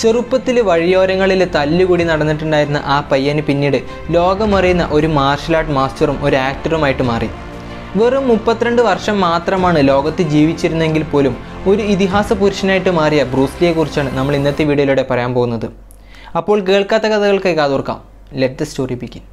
ചെറുപ്പത്തിൽ വഴിയോരങ്ങളിൽ തല്ലുകൂടി നടന്നിട്ടുണ്ടായിരുന്ന ആ പയ്യന് പിന്നീട് ലോകമറിയുന്ന ഒരു മാർഷൽ ആർട്ട് മാസ്റ്ററും ഒരു ആക്ടറുമായിട്ട് മാറി വെറും മുപ്പത്തിരണ്ട് വർഷം മാത്രമാണ് ലോകത്ത് ജീവിച്ചിരുന്നെങ്കിൽ പോലും ഒരു ഇതിഹാസ പുരുഷനായിട്ട് മാറിയ ബ്രൂസ്ലിയെ കുറിച്ചാണ് നമ്മൾ ഇന്നത്തെ വീഡിയോയിലൂടെ പറയാൻ പോകുന്നത് അപ്പോൾ കേൾക്കാത്ത കഥകൾക്കായി കാതോർക്കാം ലെറ്റ് ദ സ്റ്റോറി ബിഗിൻ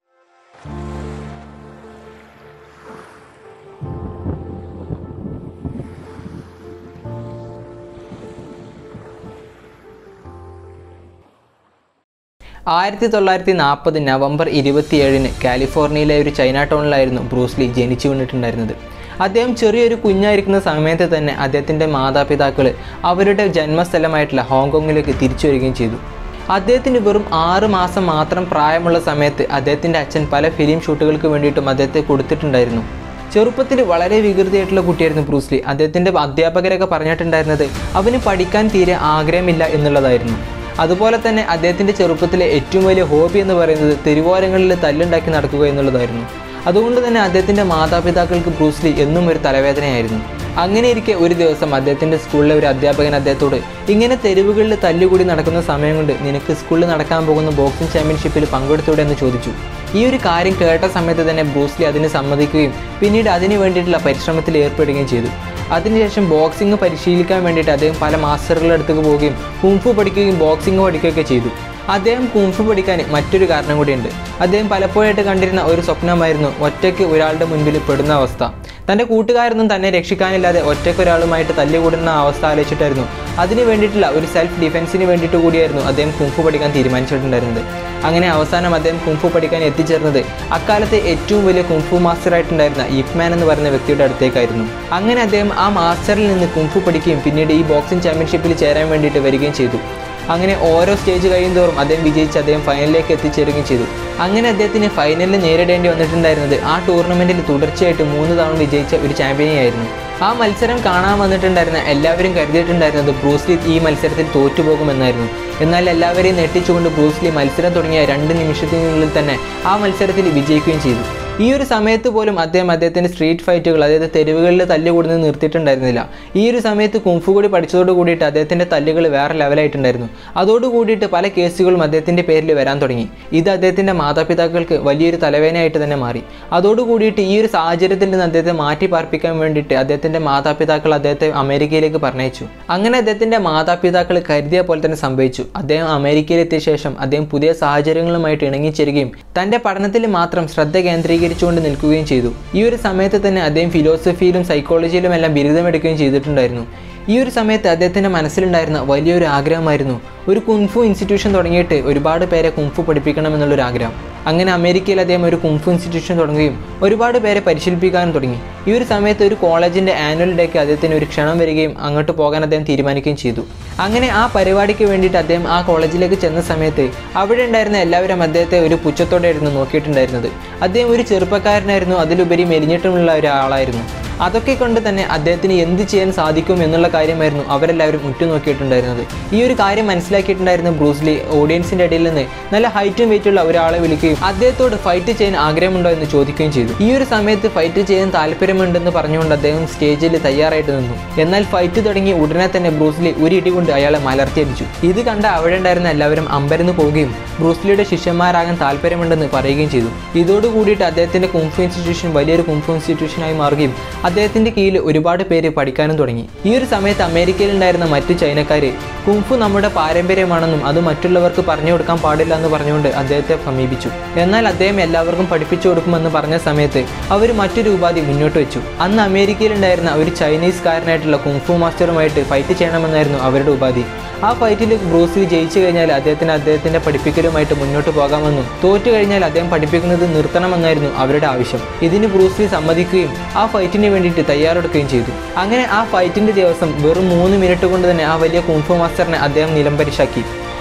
ആയിരത്തി തൊള്ളായിരത്തി നാൽപ്പത് നവംബർ ഇരുപത്തിയേഴിന് കാലിഫോർണിയയിലെ ഒരു ചൈന ടൗണിലായിരുന്നു ബ്രൂസ്ലി ജനിച്ചു വീണിട്ടുണ്ടായിരുന്നത് അദ്ദേഹം ചെറിയൊരു കുഞ്ഞായിരിക്കുന്ന സമയത്ത് തന്നെ അദ്ദേഹത്തിൻ്റെ മാതാപിതാക്കൾ അവരുടെ ജന്മസ്ഥലമായിട്ടുള്ള ഹോങ്കോങ്ങിലേക്ക് തിരിച്ചു വരികയും ചെയ്തു അദ്ദേഹത്തിന് വെറും ആറ് മാസം മാത്രം പ്രായമുള്ള സമയത്ത് അദ്ദേഹത്തിൻ്റെ അച്ഛൻ പല ഫിലിം ഷൂട്ടുകൾക്ക് വേണ്ടിയിട്ടും അദ്ദേഹത്തെ കൊടുത്തിട്ടുണ്ടായിരുന്നു ചെറുപ്പത്തിൽ വളരെ വികൃതിയായിട്ടുള്ള കുട്ടിയായിരുന്നു ബ്രൂസ്ലി അദ്ദേഹത്തിൻ്റെ അധ്യാപകരൊക്കെ പറഞ്ഞിട്ടുണ്ടായിരുന്നത് അവന് പഠിക്കാൻ തീരെ ആഗ്രഹമില്ല എന്നുള്ളതായിരുന്നു അതുപോലെ തന്നെ അദ്ദേഹത്തിൻ്റെ ചെറുപ്പത്തിലെ ഏറ്റവും വലിയ ഹോബി എന്ന് പറയുന്നത് തെരുവോരങ്ങളിൽ തല്ലുണ്ടാക്കി നടക്കുക എന്നുള്ളതായിരുന്നു അതുകൊണ്ട് തന്നെ അദ്ദേഹത്തിൻ്റെ മാതാപിതാക്കൾക്ക് ബ്രൂസ്ലി എന്നും ഒരു തലവേദനയായിരുന്നു അങ്ങനെ ഇരിക്കെ ഒരു ദിവസം അദ്ദേഹത്തിൻ്റെ സ്കൂളിലെ ഒരു അധ്യാപകൻ അദ്ദേഹത്തോട് ഇങ്ങനെ തെരുവുകളിൽ തല്ലുകൂടി നടക്കുന്ന സമയം കൊണ്ട് നിനക്ക് സ്കൂളിൽ നടക്കാൻ പോകുന്ന ബോക്സിംഗ് ചാമ്പ്യൻഷിപ്പിൽ പങ്കെടുത്തൂടെ എന്ന് ചോദിച്ചു ഈ ഒരു കാര്യം കേട്ട സമയത്ത് തന്നെ ബ്രൂസ്ലി അതിന് സമ്മതിക്കുകയും പിന്നീട് അതിന് വേണ്ടിയിട്ടുള്ള പരിശ്രമത്തിൽ ഏർപ്പെടുകയും ചെയ്തു അതിനുശേഷം ബോക്സിംഗ് പരിശീലിക്കാൻ വേണ്ടിയിട്ട് അദ്ദേഹം പല മാസ്റ്ററുകളുടെ അടുത്തേക്ക് പോവുകയും കുംഫു പഠിക്കുകയും ബോക്സിംഗ് പഠിക്കുകയൊക്കെ ചെയ്തു അദ്ദേഹം കുംഫു പഠിക്കാൻ മറ്റൊരു കാരണം കൂടിയുണ്ട് അദ്ദേഹം പലപ്പോഴായിട്ട് കണ്ടിരുന്ന ഒരു സ്വപ്നമായിരുന്നു ഒറ്റയ്ക്ക് ഒരാളുടെ മുൻപിൽ പെടുന്ന അവസ്ഥ തൻ്റെ കൂട്ടുകാരൊന്നും തന്നെ രക്ഷിക്കാനില്ലാതെ ഒറ്റയ്ക്ക് ഒരാളുമായിട്ട് തല്ലുകൂടുന്ന അവസ്ഥ ആലോചിച്ചിട്ടായിരുന്നു അതിന് വേണ്ടിയിട്ടുള്ള ഒരു സെൽഫ് ഡിഫെൻസിന് വേണ്ടിയിട്ട് കൂടിയായിരുന്നു അദ്ദേഹം കുംഫു പഠിക്കാൻ തീരുമാനിച്ചിട്ടുണ്ടായിരുന്നത് അങ്ങനെ അവസാനം അദ്ദേഹം കുംഫു പഠിക്കാൻ എത്തിച്ചേർന്നത് അക്കാലത്തെ ഏറ്റവും വലിയ കുംഫു മാസ്റ്ററായിട്ടുണ്ടായിരുന്ന ഇപ്മാൻ എന്ന് പറയുന്ന വ്യക്തിയുടെ അടുത്തേക്കായിരുന്നു അങ്ങനെ അദ്ദേഹം ആ മാസ്റ്ററിൽ നിന്ന് കുംഫു പഠിക്കുകയും പിന്നീട് ഈ ബോക്സിംഗ് ചാമ്പ്യൻഷിപ്പിൽ ചേരാൻ വേണ്ടിയിട്ട് വരികയും ചെയ്തു അങ്ങനെ ഓരോ സ്റ്റേജ് കഴിയുന്തോറും അദ്ദേഹം വിജയിച്ച് അദ്ദേഹം ഫൈനലിലേക്ക് എത്തിച്ചേരുകയും ചെയ്തു അങ്ങനെ അദ്ദേഹത്തിന് ഫൈനലിൽ നേരിടേണ്ടി വന്നിട്ടുണ്ടായിരുന്നത് ആ ടൂർണമെൻറ്റിൽ തുടർച്ചയായിട്ട് മൂന്ന് തവണ വിജയിച്ച ഒരു ചാമ്പ്യനെയായിരുന്നു ആ മത്സരം കാണാൻ വന്നിട്ടുണ്ടായിരുന്ന എല്ലാവരും കരുതിയിട്ടുണ്ടായിരുന്നത് ബ്രൂസ്ലി ഈ മത്സരത്തിൽ തോറ്റുപോകുമെന്നായിരുന്നു എന്നാൽ എല്ലാവരെയും നെട്ടിച്ചുകൊണ്ട് ബ്രൂസ്ലി മത്സരം തുടങ്ങിയ രണ്ട് നിമിഷത്തിനുള്ളിൽ തന്നെ ആ മത്സരത്തിൽ വിജയിക്കുകയും ചെയ്തു ഈ ഒരു സമയത്ത് പോലും അദ്ദേഹം അദ്ദേഹത്തിൻ്റെ സ്ട്രീറ്റ് ഫൈറ്റുകൾ അതായത് തെരുവുകളിൽ തല്ലുകൂടുന്നത് നിർത്തിയിട്ടുണ്ടായിരുന്നില്ല ഈ ഒരു സമയത്ത് കുംഫു കൂടി പഠിച്ചതോട് കൂടിയിട്ട് അദ്ദേഹത്തിൻ്റെ തല്ലുകൾ വേറെ ലെവലായിട്ടുണ്ടായിരുന്നു അതോട് കൂടിയിട്ട് പല കേസുകളും അദ്ദേഹത്തിൻ്റെ പേരിൽ വരാൻ തുടങ്ങി ഇത് അദ്ദേഹത്തിൻ്റെ മാതാപിതാക്കൾക്ക് വലിയൊരു തലവേദനയായിട്ട് തന്നെ മാറി അതോട് കൂടിയിട്ട് ഈ ഒരു സാഹചര്യത്തിൽ നിന്ന് അദ്ദേഹത്തെ മാറ്റി പാർപ്പിക്കാൻ വേണ്ടിയിട്ട് അദ്ദേഹത്തിൻ്റെ മാതാപിതാക്കൾ അദ്ദേഹത്തെ അമേരിക്കയിലേക്ക് പറഞ്ഞയച്ചു അങ്ങനെ അദ്ദേഹത്തിൻ്റെ മാതാപിതാക്കൾ കരുതിയ പോലെ തന്നെ സംഭവിച്ചു അദ്ദേഹം അമേരിക്കയിലെത്തിയ ശേഷം അദ്ദേഹം പുതിയ സാഹചര്യങ്ങളുമായിട്ട് ഇണങ്ങിച്ചേരുകയും തൻ്റെ പഠനത്തിൽ മാത്രം ശ്രദ്ധ കേന്ദ്രീകരിച്ചുകൊണ്ട് നിൽക്കുകയും ചെയ്തു ഈ ഒരു സമയത്ത് തന്നെ അദ്ദേഹം ഫിലോസഫിയിലും സൈക്കോളജിയിലും എല്ലാം ബിരുദമെടുക്കുകയും ചെയ്തിട്ടുണ്ടായിരുന്നു ഈ ഒരു സമയത്ത് അദ്ദേഹത്തിൻ്റെ മനസ്സിലുണ്ടായിരുന്ന വലിയൊരു ആഗ്രഹമായിരുന്നു ഒരു കുംഫു ഇൻസ്റ്റിറ്റ്യൂഷൻ തുടങ്ങിയിട്ട് ഒരുപാട് പേരെ കുംഫു പഠിപ്പിക്കണം എന്നുള്ളൊരു ആഗ്രഹം അങ്ങനെ അമേരിക്കയിൽ അദ്ദേഹം ഒരു കുംഫു ഇൻസ്റ്റിറ്റ്യൂഷൻ തുടങ്ങുകയും ഒരുപാട് പേരെ പരിശീലിപ്പിക്കാനും തുടങ്ങി ഈ ഒരു സമയത്ത് ഒരു കോളേജിൻ്റെ ആനുവൽ ഡേക്ക് അദ്ദേഹത്തിന് ഒരു ക്ഷണം വരികയും അങ്ങോട്ട് പോകാൻ അദ്ദേഹം തീരുമാനിക്കുകയും ചെയ്തു അങ്ങനെ ആ പരിപാടിക്ക് വേണ്ടിയിട്ട് അദ്ദേഹം ആ കോളേജിലേക്ക് ചെന്ന സമയത്ത് അവിടെ ഉണ്ടായിരുന്ന എല്ലാവരും അദ്ദേഹത്തെ ഒരു പുച്ഛത്തോടെയായിരുന്നു നോക്കിയിട്ടുണ്ടായിരുന്നത് അദ്ദേഹം ഒരു ചെറുപ്പക്കാരനായിരുന്നു അതിലുപരി മെലിഞ്ഞിട്ടുമുള്ള ഒരാളായിരുന്നു അതൊക്കെ കൊണ്ട് തന്നെ അദ്ദേഹത്തിന് എന്ത് ചെയ്യാൻ സാധിക്കും എന്നുള്ള കാര്യമായിരുന്നു അവരെല്ലാവരും ഉറ്റുനോക്കിയിട്ടുണ്ടായിരുന്നത് ഈ ഒരു കാര്യം മനസ്സിലാക്കിയിട്ടുണ്ടായിരുന്ന ബ്രൂസ്ലി ഓഡിയൻസിന്റെ ഇടയിൽ നിന്ന് നല്ല ഹൈറ്റും വെയിറ്റുള്ള ഒരാളെ വിളിക്കുകയും അദ്ദേഹത്തോട് ഫൈറ്റ് ചെയ്യാൻ ആഗ്രഹമുണ്ടോ എന്ന് ചോദിക്കുകയും ചെയ്തു ഈ ഒരു സമയത്ത് ഫൈറ്റ് ചെയ്യാൻ താല്പര്യമുണ്ടെന്ന് പറഞ്ഞുകൊണ്ട് അദ്ദേഹം സ്റ്റേജിൽ തയ്യാറായിട്ട് നിന്നു എന്നാൽ ഫൈറ്റ് തുടങ്ങി ഉടനെ തന്നെ ബ്രൂസ്ലി ഒരു ഇടി കൊണ്ട് അയാളെ മലർത്തിയടിച്ചു ഇത് കണ്ട അവിടെ ഉണ്ടായിരുന്ന എല്ലാവരും അമ്പരന്ന് പോവുകയും ബ്രൂസ്ലിയുടെ ശിഷ്യന്മാരാകാൻ താല്പര്യമുണ്ടെന്ന് പറയുകയും ചെയ്തു ഇതോട് കൂടിയിട്ട് അദ്ദേഹത്തിന്റെ കുംഫു ഇൻസ്റ്റിറ്റ്യൂഷൻ വലിയൊരു കുംഫു ഇൻസ്റ്റിറ്റ്യൂഷനായി മാറുകയും അദ്ദേഹത്തിന്റെ കീഴിൽ ഒരുപാട് പേര് പഠിക്കാനും തുടങ്ങി ഈ ഒരു സമയത്ത് അമേരിക്കയിൽ ഉണ്ടായിരുന്ന മറ്റു ചൈനക്കാർ കുംഫു നമ്മുടെ പാരമ്പര്യമാണെന്നും അത് മറ്റുള്ളവർക്ക് പറഞ്ഞു കൊടുക്കാൻ പാടില്ല എന്ന് പറഞ്ഞുകൊണ്ട് അദ്ദേഹത്തെ സമീപിച്ചു എന്നാൽ അദ്ദേഹം എല്ലാവർക്കും പഠിപ്പിച്ചു കൊടുക്കുമെന്ന് പറഞ്ഞ സമയത്ത് അവർ മറ്റൊരു ഉപാധി മുന്നോട്ട് വെച്ചു അന്ന് അമേരിക്കയിൽ ഉണ്ടായിരുന്ന ഒരു ചൈനീസ്കാരനായിട്ടുള്ള കുംഫു മാസ്റ്ററുമായിട്ട് ഫൈറ്റ് ചെയ്യണമെന്നായിരുന്നു അവരുടെ ഉപാധി ആ ഫൈറ്റിൽ ബ്രൂസ്ലി ജയിച്ചു കഴിഞ്ഞാൽ അദ്ദേഹത്തിന് അദ്ദേഹത്തിന്റെ പഠിപ്പിക്കലുമായിട്ട് മുന്നോട്ട് പോകാമെന്നും തോറ്റു കഴിഞ്ഞാൽ അദ്ദേഹം പഠിപ്പിക്കുന്നത് നിർത്തണമെന്നായിരുന്നു അവരുടെ ആവശ്യം ഇതിന് ബ്രൂസ്ലി സമ്മതിക്കുകയും ആ ഫൈറ്റിന് വേണ്ടിയിട്ട് തയ്യാറെടുക്കുകയും ചെയ്തു അങ്ങനെ ആ ഫൈറ്റിന്റെ ദിവസം വെറും മൂന്ന് മിനിറ്റ് കൊണ്ട് തന്നെ ആ വലിയ കുംഫു മാസ്റ്ററിനെ അദ്ദേഹം നിലംപരിശാക്കി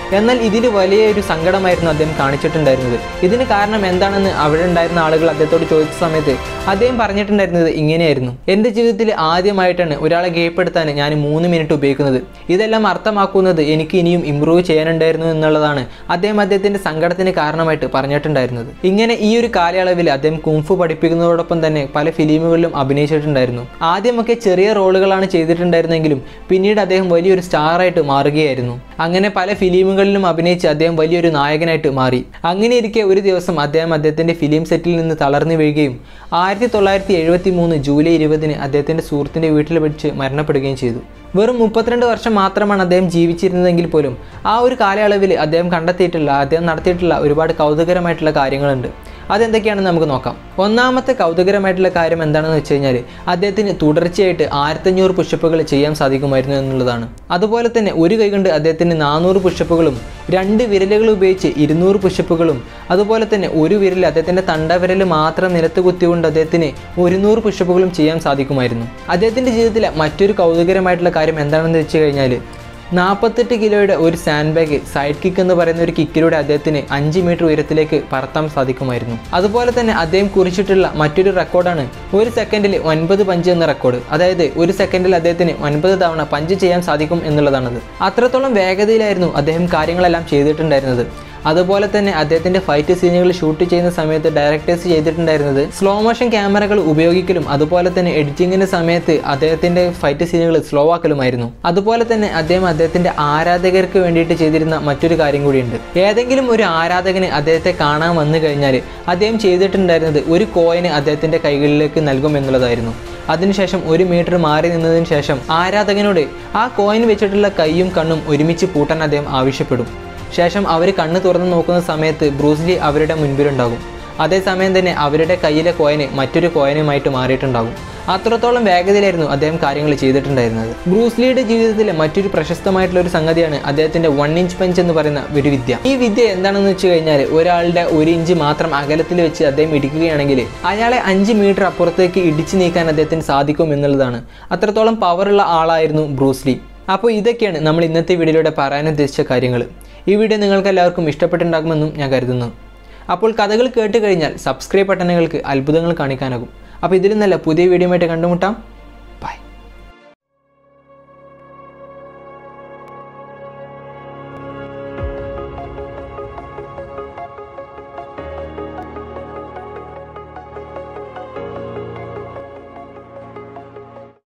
എന്നാൽ ഇതിൽ വലിയൊരു സങ്കടമായിരുന്നു അദ്ദേഹം കാണിച്ചിട്ടുണ്ടായിരുന്നത് ഇതിന് കാരണം എന്താണെന്ന് അവിടെ ഉണ്ടായിരുന്ന ആളുകൾ അദ്ദേഹത്തോട് ചോദിച്ച സമയത്ത് അദ്ദേഹം പറഞ്ഞിട്ടുണ്ടായിരുന്നത് ഇങ്ങനെയായിരുന്നു എൻ്റെ ജീവിതത്തിൽ ആദ്യമായിട്ടാണ് ഒരാളെ കീഴ്പ്പെടുത്താൻ ഞാൻ മൂന്ന് മിനിറ്റ് ഉപയോഗിക്കുന്നത് ഇതെല്ലാം അർത്ഥമാക്കുന്നത് എനിക്ക് ഇനിയും ഇമ്പ്രൂവ് ചെയ്യാനുണ്ടായിരുന്നു എന്നുള്ളതാണ് അദ്ദേഹം അദ്ദേഹത്തിൻ്റെ സങ്കടത്തിന് കാരണമായിട്ട് പറഞ്ഞിട്ടുണ്ടായിരുന്നത് ഇങ്ങനെ ഈ ഒരു കാലയളവിൽ അദ്ദേഹം കുംഫു പഠിപ്പിക്കുന്നതോടൊപ്പം തന്നെ പല ഫിലിമുകളിലും അഭിനയിച്ചിട്ടുണ്ടായിരുന്നു ആദ്യമൊക്കെ ചെറിയ റോളുകളാണ് ചെയ്തിട്ടുണ്ടായിരുന്നെങ്കിലും പിന്നീട് അദ്ദേഹം വലിയൊരു സ്റ്റാറായിട്ട് മാറുകയായിരുന്നു അങ്ങനെ പല ഫിലിമുകളിലും അഭിനയിച്ച് അദ്ദേഹം വലിയൊരു നായകനായിട്ട് മാറി അങ്ങനെ ഇരിക്കെ ഒരു ദിവസം അദ്ദേഹം അദ്ദേഹത്തിൻ്റെ ഫിലിം സെറ്റിൽ നിന്ന് തളർന്നു വീഴുകയും ആയിരത്തി തൊള്ളായിരത്തി എഴുപത്തി മൂന്ന് ജൂലൈ ഇരുപതിന് അദ്ദേഹത്തിൻ്റെ സുഹൃത്തിൻ്റെ വീട്ടിൽ വെച്ച് മരണപ്പെടുകയും ചെയ്തു വെറും മുപ്പത്തിരണ്ട് വർഷം മാത്രമാണ് അദ്ദേഹം ജീവിച്ചിരുന്നതെങ്കിൽ പോലും ആ ഒരു കാലയളവിൽ അദ്ദേഹം കണ്ടെത്തിയിട്ടുള്ള അദ്ദേഹം നടത്തിയിട്ടുള്ള ഒരുപാട് കൗതുകരമായിട്ടുള്ള കാര്യങ്ങളുണ്ട് അതെന്തൊക്കെയാണെന്ന് നമുക്ക് നോക്കാം ഒന്നാമത്തെ കൗതുകരമായിട്ടുള്ള കാര്യം എന്താണെന്ന് വെച്ച് കഴിഞ്ഞാൽ അദ്ദേഹത്തിന് തുടർച്ചയായിട്ട് ആയിരത്തഞ്ഞൂറ് പുഷപ്പുകൾ ചെയ്യാൻ സാധിക്കുമായിരുന്നു എന്നുള്ളതാണ് അതുപോലെ തന്നെ ഒരു കൈ കൊണ്ട് അദ്ദേഹത്തിന് നാനൂറ് പുഷപ്പുകളും രണ്ട് വിരലുകൾ ഉപയോഗിച്ച് ഇരുന്നൂറ് പുഷപ്പുകളും അതുപോലെ തന്നെ ഒരു വിരൽ അദ്ദേഹത്തിൻ്റെ തണ്ടവിരൽ മാത്രം നിലത്ത് കുത്തിക്കൊണ്ട് അദ്ദേഹത്തിന് ഒരുന്നൂറ് പുഷപ്പുകളും ചെയ്യാൻ സാധിക്കുമായിരുന്നു അദ്ദേഹത്തിൻ്റെ ജീവിതത്തിലെ മറ്റൊരു കൗതുകരമായിട്ടുള്ള കാര്യം എന്താണെന്ന് വെച്ച് കഴിഞ്ഞാൽ നാൽപ്പത്തെട്ട് കിലോയുടെ ഒരു സാൻഡ് ബാഗ് സൈഡ് കിക്ക് എന്ന് പറയുന്ന ഒരു കിക്കിലൂടെ അദ്ദേഹത്തിന് അഞ്ച് മീറ്റർ ഉയരത്തിലേക്ക് പറത്താൻ സാധിക്കുമായിരുന്നു അതുപോലെ തന്നെ അദ്ദേഹം കുറിച്ചിട്ടുള്ള മറ്റൊരു റെക്കോർഡാണ് ഒരു സെക്കൻഡിൽ ഒൻപത് പഞ്ച് എന്ന റെക്കോർഡ് അതായത് ഒരു സെക്കൻഡിൽ അദ്ദേഹത്തിന് ഒൻപത് തവണ പഞ്ച് ചെയ്യാൻ സാധിക്കും എന്നുള്ളതാണത് അത്രത്തോളം വേഗതയിലായിരുന്നു അദ്ദേഹം കാര്യങ്ങളെല്ലാം ചെയ്തിട്ടുണ്ടായിരുന്നത് അതുപോലെ തന്നെ അദ്ദേഹത്തിന്റെ ഫൈറ്റ് സീനുകൾ ഷൂട്ട് ചെയ്യുന്ന സമയത്ത് ഡയറക്ടേഴ്സ് ചെയ്തിട്ടുണ്ടായിരുന്നത് സ്ലോ മോഷൻ ക്യാമറകൾ ഉപയോഗിക്കലും അതുപോലെ തന്നെ എഡിറ്റിങ്ങിന്റെ സമയത്ത് അദ്ദേഹത്തിന്റെ ഫൈറ്റ് സീനുകൾ സ്ലോ ആക്കലുമായിരുന്നു അതുപോലെ തന്നെ അദ്ദേഹം അദ്ദേഹത്തിന്റെ ആരാധകർക്ക് വേണ്ടിയിട്ട് ചെയ്തിരുന്ന മറ്റൊരു കാര്യം കൂടിയുണ്ട് ഏതെങ്കിലും ഒരു ആരാധകന് അദ്ദേഹത്തെ കാണാൻ വന്നു കഴിഞ്ഞാൽ അദ്ദേഹം ചെയ്തിട്ടുണ്ടായിരുന്നത് ഒരു കോയിന് അദ്ദേഹത്തിന്റെ കൈകളിലേക്ക് നൽകും എന്നുള്ളതായിരുന്നു അതിനുശേഷം ഒരു മീറ്റർ മാറി നിന്നതിന് ശേഷം ആരാധകനോട് ആ കോയിൻ വെച്ചിട്ടുള്ള കൈയും കണ്ണും ഒരുമിച്ച് പൂട്ടാൻ അദ്ദേഹം ആവശ്യപ്പെടും ശേഷം അവർ കണ്ണ് തുറന്ന് നോക്കുന്ന സമയത്ത് ബ്രൂസ്ലി അവരുടെ മുൻപിലുണ്ടാകും അതേസമയം തന്നെ അവരുടെ കയ്യിലെ കോയിന് മറ്റൊരു കോയിനുമായിട്ട് മാറിയിട്ടുണ്ടാകും അത്രത്തോളം വേഗതയിലായിരുന്നു അദ്ദേഹം കാര്യങ്ങൾ ചെയ്തിട്ടുണ്ടായിരുന്നത് ബ്രൂസ്ലിയുടെ ജീവിതത്തിലെ മറ്റൊരു പ്രശസ്തമായിട്ടുള്ള ഒരു സംഗതിയാണ് അദ്ദേഹത്തിന്റെ വൺ ഇഞ്ച് പഞ്ച് എന്ന് പറയുന്ന ഒരു വിദ്യ ഈ വിദ്യ എന്താണെന്ന് വെച്ച് കഴിഞ്ഞാൽ ഒരാളുടെ ഒരു ഇഞ്ച് മാത്രം അകലത്തിൽ വെച്ച് അദ്ദേഹം ഇടിക്കുകയാണെങ്കിൽ അയാളെ അഞ്ച് മീറ്റർ അപ്പുറത്തേക്ക് ഇടിച്ചു നീക്കാൻ അദ്ദേഹത്തിന് സാധിക്കും എന്നുള്ളതാണ് അത്രത്തോളം പവറുള്ള ആളായിരുന്നു ബ്രൂസ്ലി അപ്പോൾ ഇതൊക്കെയാണ് നമ്മൾ ഇന്നത്തെ വീഡിയോയിലൂടെ പറയാൻ ഉദ്ദേശിച്ച കാര്യങ്ങൾ ഈ വീഡിയോ നിങ്ങൾക്ക് എല്ലാവർക്കും ഇഷ്ടപ്പെട്ടിട്ടുണ്ടാകുമെന്നും ഞാൻ കരുതുന്നു അപ്പോൾ കഥകൾ കേട്ട് കഴിഞ്ഞാൽ സബ്സ്ക്രൈബ് ബട്ടണുകൾക്ക് അത്ഭുതങ്ങൾ കാണിക്കാനാകും അപ്പോൾ ഇതിൽ നല്ല പുതിയ വീഡിയോ ആയിട്ട് കണ്ടുമുട്ടാം